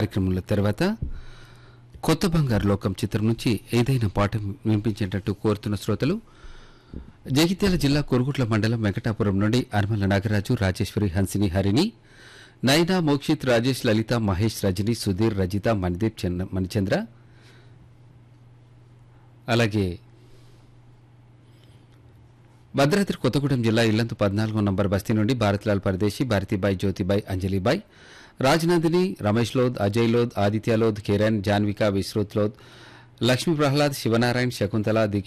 కార్యక్రమంలో తర్వాత కొత్త బంగారు లోకం చిత్రం నుంచి ఏదైనా పాట వినిపించేటట్టు కోరుతున్న శ్రోతలు జగిత్యాల జిల్లా కొరుగుట్ల మండలం వెంకటాపురం నుండి అర్మల నాగరాజు రాజేశ్వరి హన్సిని హరిని నైనా మోక్షిత్ రాజేష్ లలిత మహేష్ రజని సుధీర్ రజిత మణిదీప్ చంద్ర మణిచంద్ర అలాగే భద్రాద్రి కొత్తగూడెం జిల్లా ఇల్లంతు పద్నాలుగో నంబర్ బస్తీ నుండి భారత్లాల్ పరదేశి భారతీబాయ్ జ్యోతిబాయ్ అంజలిబాయ్ రాజ్నందిని రమేష్ లోద్ అజయ్ లోద్ ఆదిత్య లోద్ కిరణ్ జాన్విక విశ్రుత్ లోద్ లక్ష్మీ ప్రహ్లాద్ శివనారాయణ్ శకుంతల దీక్ష